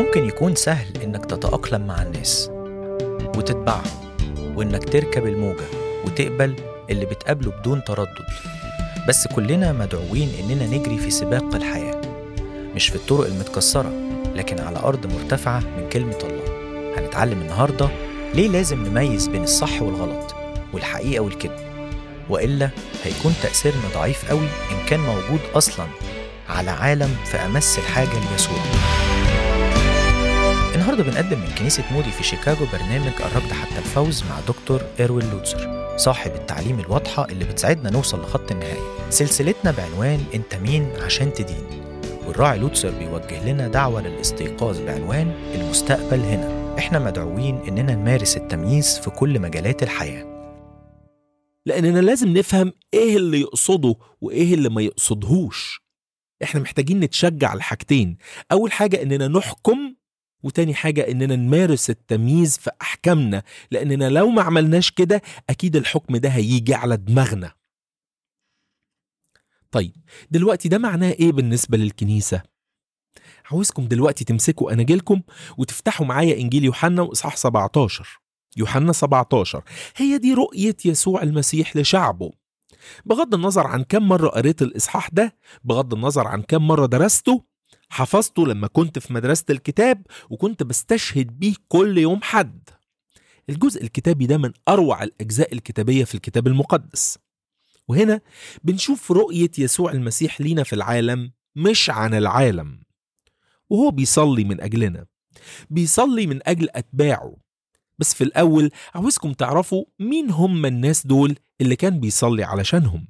ممكن يكون سهل إنك تتأقلم مع الناس وتتبعهم وإنك تركب الموجة وتقبل اللي بتقابله بدون تردد بس كلنا مدعوين إننا نجري في سباق الحياة مش في الطرق المتكسرة لكن على أرض مرتفعة من كلمة الله هنتعلم النهاردة ليه لازم نميز بين الصح والغلط والحقيقة والكذب وإلا هيكون تأثيرنا ضعيف قوي إن كان موجود أصلا على عالم في أمس الحاجة ليسوع النهارده بنقدم من كنيسة مودي في شيكاغو برنامج الركض حتى الفوز مع دكتور إيروين لوتسر صاحب التعليم الواضحة اللي بتساعدنا نوصل لخط النهاية سلسلتنا بعنوان أنت مين عشان تدين والراعي لوتسر بيوجه لنا دعوة للاستيقاظ بعنوان المستقبل هنا احنا مدعوين اننا نمارس التمييز في كل مجالات الحياة لأننا لازم نفهم إيه اللي يقصده وإيه اللي ما يقصدهوش إحنا محتاجين نتشجع الحاجتين أول حاجة إننا نحكم وتاني حاجة إننا نمارس التمييز في أحكامنا لأننا لو ما عملناش كده أكيد الحكم ده هيجي على دماغنا طيب دلوقتي ده معناه إيه بالنسبة للكنيسة؟ عاوزكم دلوقتي تمسكوا أناجيلكم وتفتحوا معايا إنجيل يوحنا وإصحاح 17 يوحنا 17 هي دي رؤية يسوع المسيح لشعبه بغض النظر عن كم مرة قريت الإصحاح ده بغض النظر عن كم مرة درسته حفظته لما كنت في مدرسة الكتاب وكنت بستشهد بيه كل يوم حد الجزء الكتابي ده من أروع الأجزاء الكتابية في الكتاب المقدس وهنا بنشوف رؤية يسوع المسيح لينا في العالم مش عن العالم وهو بيصلي من أجلنا بيصلي من أجل أتباعه بس في الأول عاوزكم تعرفوا مين هم الناس دول اللي كان بيصلي علشانهم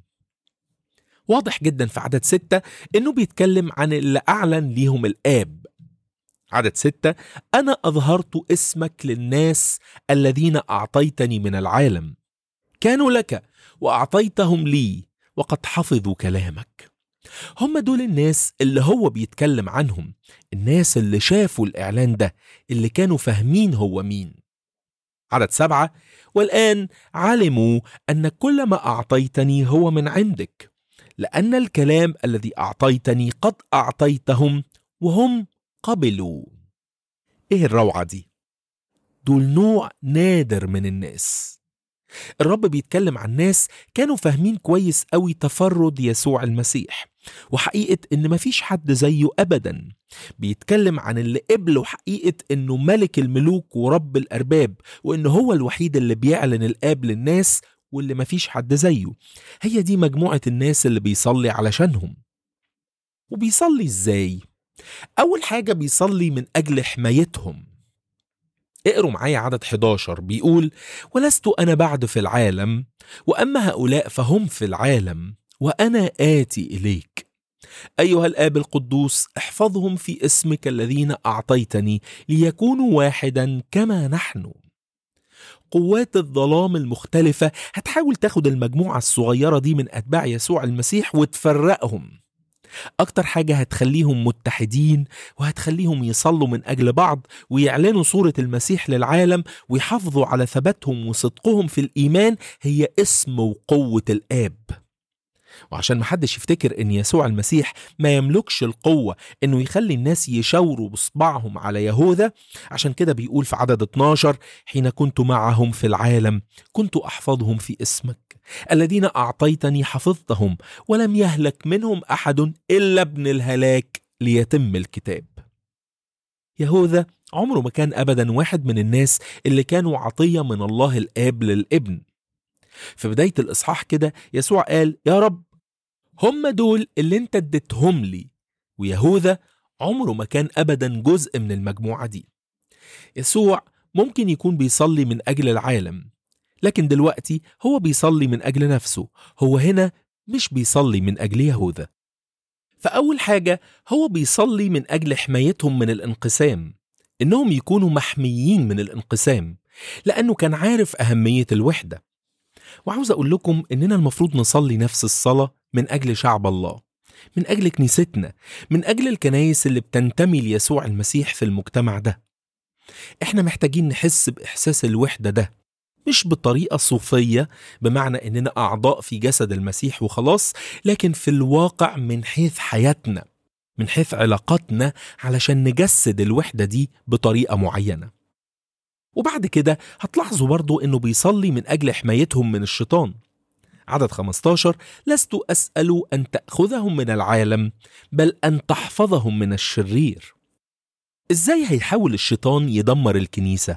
واضح جدا في عدد ستة إنه بيتكلم عن اللي أعلن ليهم الآب عدد ستة أنا أظهرت اسمك للناس الذين أعطيتني من العالم كانوا لك وأعطيتهم لي وقد حفظوا كلامك هم دول الناس اللي هو بيتكلم عنهم الناس اللي شافوا الإعلان ده اللي كانوا فاهمين هو مين عدد سبعة والآن علموا أن كل ما أعطيتني هو من عندك لأن الكلام الذي أعطيتني قد أعطيتهم وهم قبلوا إيه الروعة دي؟ دول نوع نادر من الناس الرب بيتكلم عن ناس كانوا فاهمين كويس قوي تفرد يسوع المسيح وحقيقة إن مفيش حد زيه أبدا بيتكلم عن اللي قبلوا حقيقة إنه ملك الملوك ورب الأرباب وإنه هو الوحيد اللي بيعلن الآب للناس واللي مفيش حد زيه هي دي مجموعة الناس اللي بيصلي علشانهم وبيصلي إزاي؟ أول حاجة بيصلي من أجل حمايتهم اقروا معايا عدد 11 بيقول ولست أنا بعد في العالم وأما هؤلاء فهم في العالم وأنا آتي إليك أيها الآب القدوس احفظهم في اسمك الذين أعطيتني ليكونوا واحدا كما نحن قوات الظلام المختلفة هتحاول تاخد المجموعة الصغيرة دي من أتباع يسوع المسيح وتفرقهم أكتر حاجة هتخليهم متحدين وهتخليهم يصلوا من أجل بعض ويعلنوا صورة المسيح للعالم ويحافظوا على ثباتهم وصدقهم في الإيمان هي اسم وقوة الآب وعشان محدش يفتكر ان يسوع المسيح ما يملكش القوة انه يخلي الناس يشاوروا بصبعهم على يهوذا عشان كده بيقول في عدد 12 حين كنت معهم في العالم كنت احفظهم في اسمك الذين اعطيتني حفظتهم ولم يهلك منهم احد الا ابن الهلاك ليتم الكتاب يهوذا عمره ما كان ابدا واحد من الناس اللي كانوا عطية من الله الاب للابن في بداية الإصحاح كده يسوع قال يا رب هم دول اللي انت اديتهم لي ويهوذا عمره ما كان أبدا جزء من المجموعة دي يسوع ممكن يكون بيصلي من أجل العالم لكن دلوقتي هو بيصلي من أجل نفسه هو هنا مش بيصلي من أجل يهوذا فأول حاجة هو بيصلي من أجل حمايتهم من الانقسام إنهم يكونوا محميين من الانقسام لأنه كان عارف أهمية الوحدة وعاوز أقول لكم إننا المفروض نصلي نفس الصلاة من أجل شعب الله من أجل كنيستنا من أجل الكنايس اللي بتنتمي ليسوع المسيح في المجتمع ده إحنا محتاجين نحس بإحساس الوحدة ده مش بطريقة صوفية بمعنى إننا أعضاء في جسد المسيح وخلاص لكن في الواقع من حيث حياتنا من حيث علاقاتنا علشان نجسد الوحدة دي بطريقة معينة وبعد كده هتلاحظوا برضو انه بيصلي من اجل حمايتهم من الشيطان عدد 15 لست اسال ان تاخذهم من العالم بل ان تحفظهم من الشرير ازاي هيحاول الشيطان يدمر الكنيسه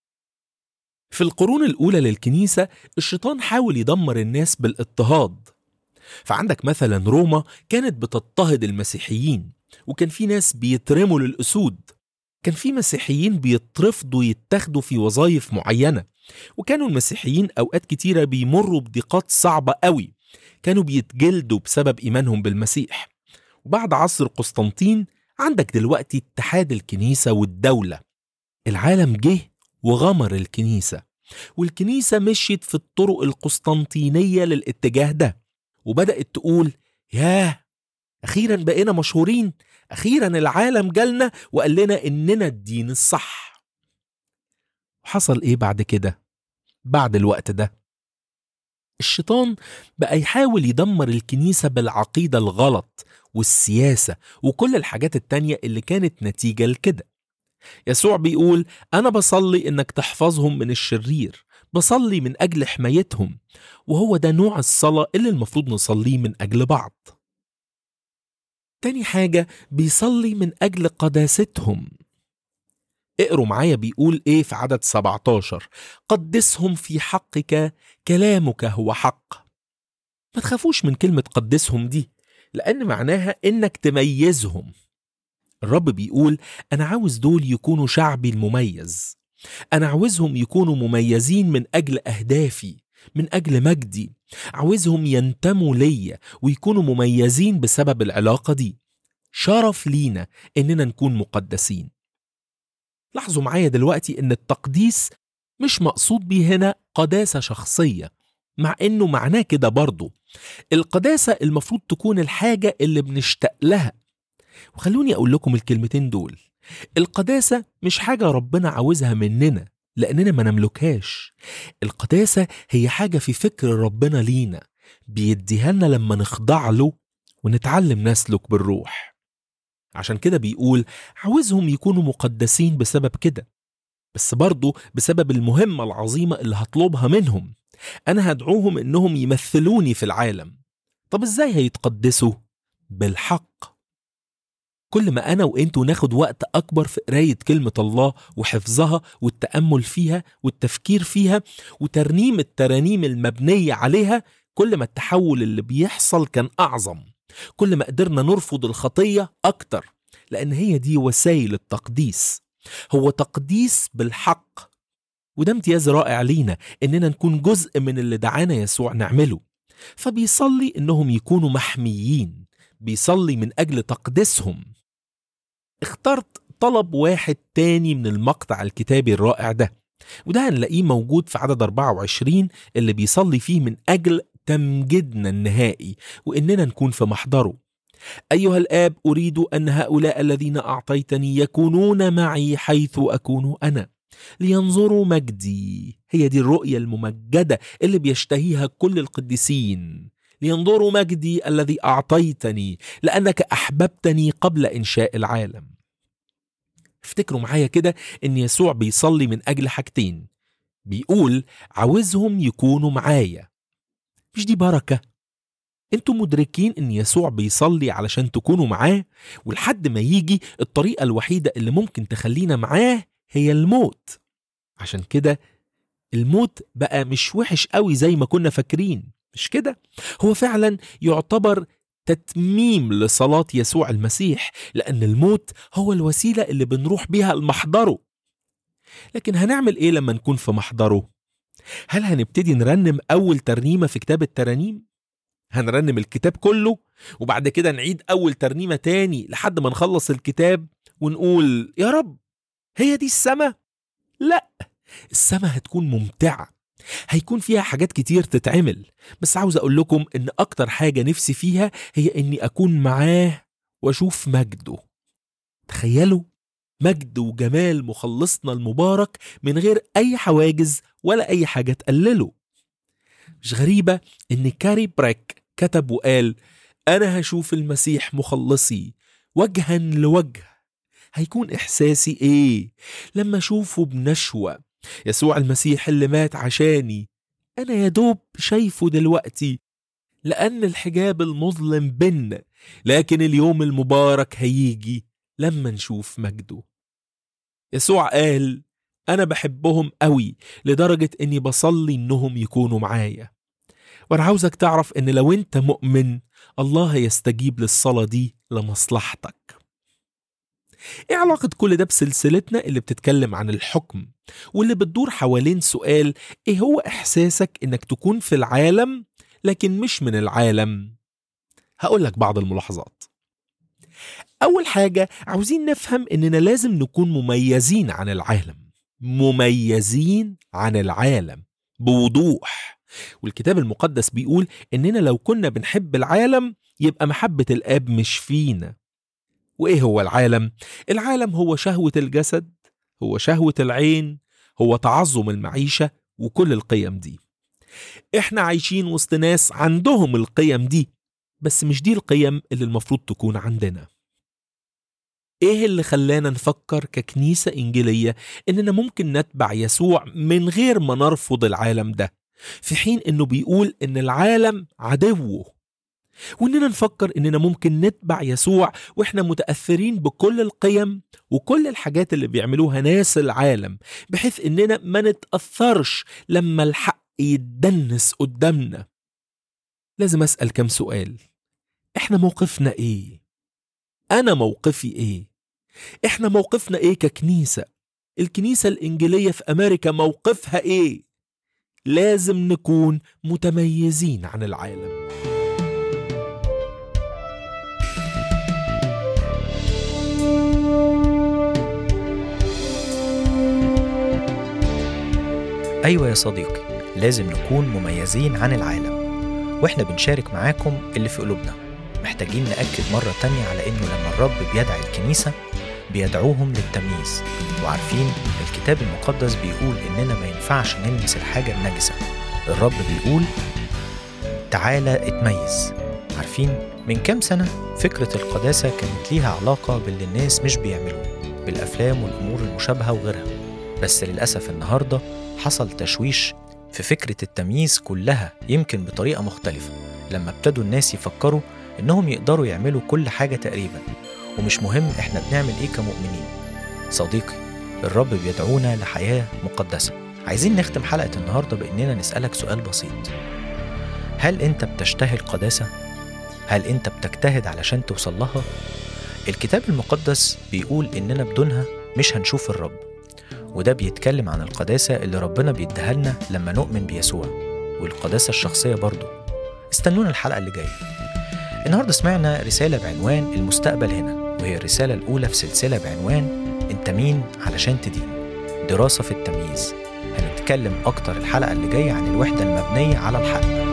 في القرون الاولى للكنيسه الشيطان حاول يدمر الناس بالاضطهاد فعندك مثلا روما كانت بتضطهد المسيحيين وكان في ناس بيترموا للاسود كان في مسيحيين بيترفضوا يتاخدوا في وظائف معينه وكانوا المسيحيين اوقات كتيره بيمروا بضيقات صعبه قوي كانوا بيتجلدوا بسبب ايمانهم بالمسيح وبعد عصر قسطنطين عندك دلوقتي اتحاد الكنيسه والدوله العالم جه وغمر الكنيسه والكنيسه مشيت في الطرق القسطنطينيه للاتجاه ده وبدات تقول ياه اخيرا بقينا مشهورين اخيرا العالم جالنا وقال لنا اننا الدين الصح حصل ايه بعد كده بعد الوقت ده الشيطان بقى يحاول يدمر الكنيسة بالعقيدة الغلط والسياسة وكل الحاجات التانية اللي كانت نتيجة لكده يسوع بيقول أنا بصلي إنك تحفظهم من الشرير بصلي من أجل حمايتهم وهو ده نوع الصلاة اللي المفروض نصليه من أجل بعض تاني حاجة بيصلي من أجل قداستهم اقروا معايا بيقول ايه في عدد 17 قدسهم في حقك كلامك هو حق ما تخافوش من كلمة قدسهم دي لأن معناها إنك تميزهم الرب بيقول أنا عاوز دول يكونوا شعبي المميز أنا عاوزهم يكونوا مميزين من أجل أهدافي من أجل مجدي عاوزهم ينتموا ليا ويكونوا مميزين بسبب العلاقة دي شرف لينا إننا نكون مقدسين لاحظوا معايا دلوقتي إن التقديس مش مقصود بيه هنا قداسة شخصية مع إنه معناه كده برضه القداسة المفروض تكون الحاجة اللي بنشتاق لها وخلوني أقول لكم الكلمتين دول القداسة مش حاجة ربنا عاوزها مننا لأننا ما نملكهاش القداسة هي حاجة في فكر ربنا لينا بيديها لنا لما نخضع له ونتعلم نسلك بالروح عشان كده بيقول عاوزهم يكونوا مقدسين بسبب كده بس برضه بسبب المهمة العظيمة اللي هطلبها منهم أنا هدعوهم إنهم يمثلوني في العالم طب إزاي هيتقدسوا؟ بالحق كل ما أنا وإنتوا ناخد وقت أكبر في قراية كلمة الله وحفظها والتأمل فيها والتفكير فيها وترنيم الترانيم المبنية عليها كل ما التحول اللي بيحصل كان أعظم كل ما قدرنا نرفض الخطية أكتر لأن هي دي وسائل التقديس هو تقديس بالحق وده امتياز رائع لينا إننا نكون جزء من اللي دعانا يسوع نعمله فبيصلي إنهم يكونوا محميين بيصلي من أجل تقديسهم اخترت طلب واحد تاني من المقطع الكتابي الرائع ده وده هنلاقيه موجود في عدد 24 اللي بيصلي فيه من أجل تمجيدنا النهائي وإننا نكون في محضره أيها الآب أريد أن هؤلاء الذين أعطيتني يكونون معي حيث أكون أنا لينظروا مجدي هي دي الرؤية الممجدة اللي بيشتهيها كل القديسين لينظروا مجدي الذي أعطيتني لأنك أحببتني قبل إنشاء العالم افتكروا معايا كده إن يسوع بيصلي من أجل حاجتين بيقول عاوزهم يكونوا معايا مش دي بركة انتوا مدركين ان يسوع بيصلي علشان تكونوا معاه ولحد ما يجي الطريقة الوحيدة اللي ممكن تخلينا معاه هي الموت عشان كده الموت بقى مش وحش قوي زي ما كنا فاكرين مش كده هو فعلا يعتبر تتميم لصلاة يسوع المسيح لأن الموت هو الوسيلة اللي بنروح بيها لمحضره لكن هنعمل إيه لما نكون في محضره؟ هل هنبتدي نرنم أول ترنيمة في كتاب الترانيم؟ هنرنم الكتاب كله وبعد كده نعيد أول ترنيمة تاني لحد ما نخلص الكتاب ونقول يا رب هي دي السما؟ لا السما هتكون ممتعة هيكون فيها حاجات كتير تتعمل بس عاوز أقول لكم إن أكتر حاجة نفسي فيها هي إني أكون معاه وأشوف مجده تخيلوا مجد وجمال مخلصنا المبارك من غير أي حواجز ولا أي حاجة تقلله مش غريبة إن كاري بريك كتب وقال أنا هشوف المسيح مخلصي وجها لوجه هيكون إحساسي إيه لما أشوفه بنشوة يسوع المسيح اللي مات عشاني أنا يا دوب شايفه دلوقتي لأن الحجاب المظلم بينا لكن اليوم المبارك هيجي لما نشوف مجده يسوع قال أنا بحبهم قوي لدرجة إني بصلي إنهم يكونوا معايا وأنا عاوزك تعرف إن لو أنت مؤمن الله يستجيب للصلاة دي لمصلحتك ايه علاقة كل ده بسلسلتنا اللي بتتكلم عن الحكم واللي بتدور حوالين سؤال ايه هو احساسك انك تكون في العالم لكن مش من العالم هقول لك بعض الملاحظات اول حاجة عاوزين نفهم اننا لازم نكون مميزين عن العالم مميزين عن العالم بوضوح والكتاب المقدس بيقول اننا لو كنا بنحب العالم يبقى محبة الاب مش فينا وايه هو العالم العالم هو شهوه الجسد هو شهوه العين هو تعظم المعيشه وكل القيم دي احنا عايشين وسط ناس عندهم القيم دي بس مش دي القيم اللي المفروض تكون عندنا ايه اللي خلانا نفكر ككنيسه انجيليه اننا ممكن نتبع يسوع من غير ما نرفض العالم ده في حين انه بيقول ان العالم عدوه واننا نفكر اننا ممكن نتبع يسوع واحنا متاثرين بكل القيم وكل الحاجات اللي بيعملوها ناس العالم بحيث اننا ما نتاثرش لما الحق يتدنس قدامنا لازم اسال كم سؤال احنا موقفنا ايه انا موقفي ايه احنا موقفنا ايه ككنيسه الكنيسه الانجيليه في امريكا موقفها ايه لازم نكون متميزين عن العالم أيوة يا صديقي لازم نكون مميزين عن العالم وإحنا بنشارك معاكم اللي في قلوبنا محتاجين نأكد مرة تانية على إنه لما الرب بيدعي الكنيسة بيدعوهم للتمييز وعارفين الكتاب المقدس بيقول إننا ما ينفعش نلمس الحاجة النجسة الرب بيقول تعالى اتميز عارفين من كام سنة فكرة القداسة كانت ليها علاقة باللي الناس مش بيعملوه بالأفلام والأمور المشابهة وغيرها بس للأسف النهاردة حصل تشويش في فكرة التمييز كلها يمكن بطريقة مختلفة لما ابتدوا الناس يفكروا إنهم يقدروا يعملوا كل حاجة تقريبا ومش مهم إحنا بنعمل إيه كمؤمنين صديقي الرب بيدعونا لحياة مقدسة عايزين نختم حلقة النهاردة بإننا نسألك سؤال بسيط هل أنت بتشتهي القداسة؟ هل أنت بتجتهد علشان توصل لها؟ الكتاب المقدس بيقول إننا بدونها مش هنشوف الرب وده بيتكلم عن القداسة اللي ربنا بيديها لنا لما نؤمن بيسوع والقداسة الشخصية برضه استنونا الحلقة اللي جاية النهاردة سمعنا رسالة بعنوان المستقبل هنا وهي الرسالة الأولى في سلسلة بعنوان أنت مين علشان تدين دراسة في التمييز هنتكلم أكتر الحلقة اللي جاية عن الوحدة المبنية على الحق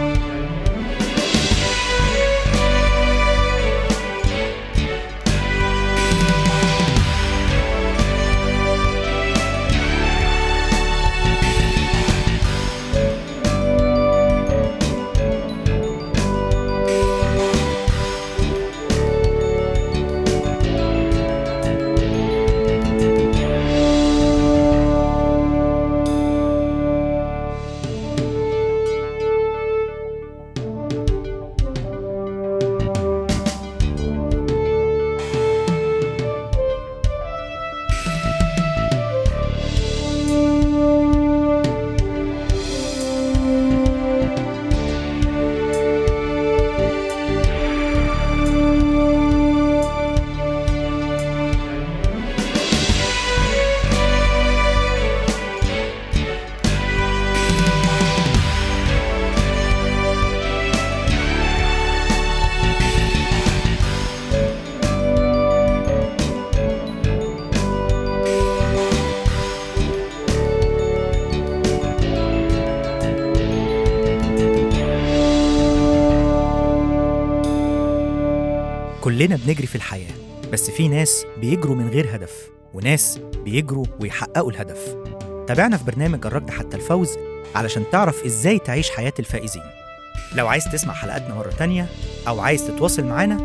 كلنا بنجري في الحياة بس في ناس بيجروا من غير هدف وناس بيجروا ويحققوا الهدف تابعنا في برنامج الركض حتى الفوز علشان تعرف ازاي تعيش حياة الفائزين لو عايز تسمع حلقاتنا مرة تانية أو عايز تتواصل معانا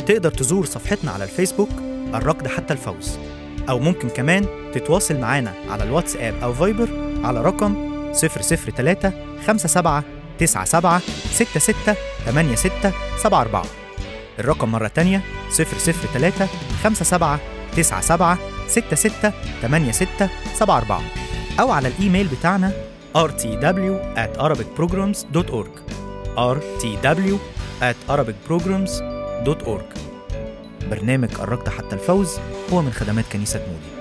تقدر تزور صفحتنا على الفيسبوك الركض حتى الفوز أو ممكن كمان تتواصل معانا على الواتساب أو فايبر على رقم 003 57 97 66 86 74 الرقم مرة تانية 003 57 97 66 86 74 أو على الإيميل بتاعنا rtw at arabicprograms.org rtw at arabicprograms.org برنامج قربت حتى الفوز هو من خدمات كنيسة مودي